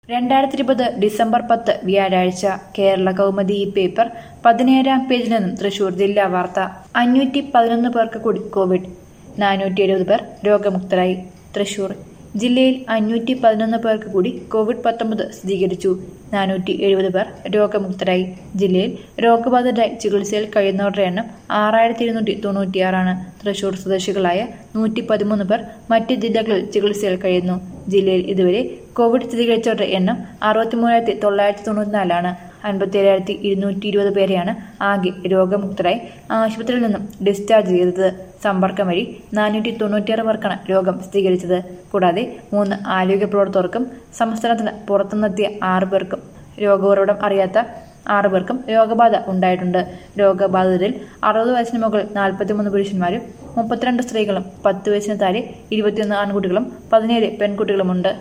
രണ്ടായിരത്തി ഇരുപത് ഡിസംബർ പത്ത് വ്യാഴാഴ്ച കേരള കൗമുദി ഈ പേപ്പർ പതിനേഴാം പേജിൽ നിന്നും തൃശൂർ ജില്ലാ വാർത്ത അഞ്ഞൂറ്റി പതിനൊന്ന് പേർക്ക് കൂടി കോവിഡ് നാനൂറ്റി എഴുപത് പേർ രോഗമുക്തരായി തൃശൂർ ജില്ലയിൽ അഞ്ഞൂറ്റി പതിനൊന്ന് പേർക്ക് കൂടി കോവിഡ് പത്തൊമ്പത് സ്ഥിരീകരിച്ചു നാനൂറ്റി എഴുപത് പേർ രോഗമുക്തരായി ജില്ലയിൽ രോഗബാധിതരായി ചികിത്സയിൽ കഴിയുന്നവരുടെ എണ്ണം ആറായിരത്തി ഇരുന്നൂറ്റി തൊണ്ണൂറ്റിയാറാണ് തൃശൂർ സ്വദേശികളായ നൂറ്റി പതിമൂന്ന് പേർ മറ്റ് ജില്ലകളിൽ ചികിത്സയിൽ കഴിയുന്നു ജില്ലയിൽ ഇതുവരെ കോവിഡ് സ്ഥിരീകരിച്ചവരുടെ എണ്ണം അറുപത്തിമൂവായിരത്തി തൊള്ളായിരത്തി തൊണ്ണൂറ്റിനാലാണ് അൻപത്തിയേഴായിരത്തി ഇരുന്നൂറ്റി ഇരുപത് പേരെയാണ് ആകെ രോഗമുക്തരായി ആശുപത്രിയിൽ നിന്നും ഡിസ്ചാർജ് ചെയ്തത് സമ്പർക്കം വഴി നാനൂറ്റി തൊണ്ണൂറ്റിയാറ് പേർക്കാണ് രോഗം സ്ഥിരീകരിച്ചത് കൂടാതെ മൂന്ന് ആരോഗ്യ പ്രവർത്തകർക്കും സംസ്ഥാനത്തിന് പുറത്തുനിന്നെത്തിയ ആറ് പേർക്കും രോഗോറവിടം അറിയാത്ത ആറ് പേർക്കും രോഗബാധ ഉണ്ടായിട്ടുണ്ട് രോഗബാധിതരിൽ അറുപത് വയസ്സിന് മുകളിൽ നാൽപ്പത്തിമൂന്ന് പുരുഷന്മാരും മുപ്പത്തിരണ്ട് സ്ത്രീകളും പത്ത് വയസ്സിന് താഴെ ഇരുപത്തിയൊന്ന് ആൺകുട്ടികളും പതിനേഴ് പെൺകുട്ടികളുമുണ്ട്